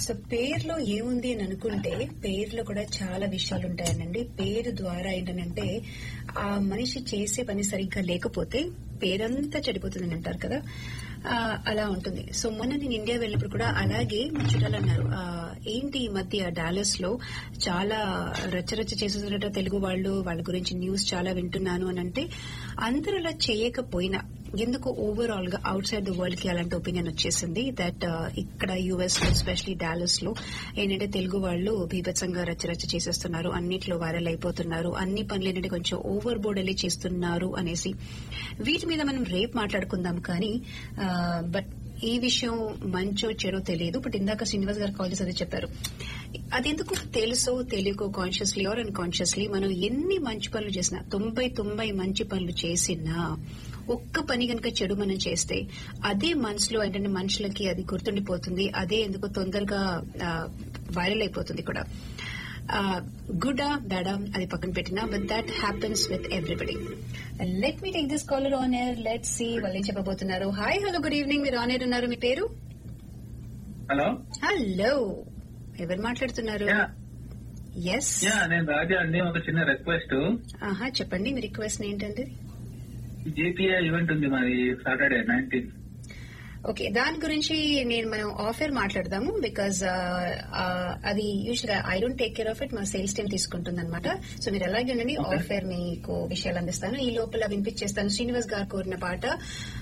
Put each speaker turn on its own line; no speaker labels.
So పేరులో ఏముంది అని అనుకుంటే పేరులో కూడా చాలా విషయాలు ఉంటాయనండి పేరు ద్వారా ఏంటంటే ఆ మనిషి చేసే పని సరిగ్గా లేకపోతే పేరంతా చెడిపోతుందని అంటారు కదా ఆ, అలా ఉంటుంది సో మొన్న నేను ఇండియా వెళ్ళినప్పుడు కూడా అలాగే మా చుట్టాలు అన్నారు ఆ, ఏంటి ఈ మధ్య డాలస్ లో చాలా రచ్చరచ్చ చేసేట తెలుగు వాళ్ళు వాళ్ళ గురించి న్యూస్ చాలా వింటున్నాను అని అంటే అందరూ అలా చేయకపోయినా ఎందుకు ఓవరాల్ గా అవుట్ సైడ్ ద వరల్డ్ కి అలాంటి ఒపీనియన్ వచ్చేసింది దట్ ఇక్కడ యుఎస్ లో ఎస్పెషలీ డాలస్ లో ఏంటంటే తెలుగు వాళ్ళు బీభత్సంగా రచ్చరచ్చ చేసేస్తున్నారు అన్నిట్లో వైరల్ అయిపోతున్నారు అన్ని పనులు ఏంటంటే కొంచెం ఓవర్ బోర్డ్ వెళ్ళి చేస్తున్నారు అనేసి వీటి మీద మనం రేపు మాట్లాడుకుందాం కానీ బట్ ఈ విషయం మంచో చెడో తెలియదు బట్ ఇందాక శ్రీనివాస్ గారు కాల్ చేసి అదే చెప్పారు అదెందుకు తెలుసో తెలియకో కాన్షియస్లీ ఆర్ అన్కాన్షియస్లీ మనం ఎన్ని మంచి పనులు చేసినా తొంభై తొంభై మంచి పనులు చేసినా ఒక్క పని కనుక చెడు మనం చేస్తే అదే మనసులో ఏంటంటే మనుషులకి అది గుర్తుండిపోతుంది అదే ఎందుకో తొందరగా వైరల్ అయిపోతుంది కూడా గుడా బ్యాడా అది పక్కన పెట్టినా but that happens with everybody let me take this caller on air let see వాళ్ళు ఏం చెప్పబోతున్నారు హాయ్ హలో గుడ్ ఈవినింగ్ మీరు ఆన్ ఎయిర్ ఉన్నారు మీ పేరు
హలో
హలో ఎవరు మాట్లాడుతున్నారు
యా
ఎస్
యా నేను రాజా అండి ఒక చిన్న రిక్వెస్ట్
ఆహా చెప్పండి మీ రిక్వెస్ట్ ఏంటండి
జీపీఏ ఈవెంట్ ఉంది మరి సాటర్డే నైన్టీన్
ఓకే దాని గురించి నేను మనం ఆఫర్ మాట్లాడదాము బికాజ్ అది యూజువల్ గా I don't take care of it మా సేల్స్ టీమ్ తీసుకుంటుంది అనమాట సో మీరు ఎలాగే ఉండండి
Okay.
ఆఫర్ మీకు విషయాలు అందిస్తాను ఈ లోపల వినిపించేస్తాను శ్రీనివాస్ గారు కోరిన పాట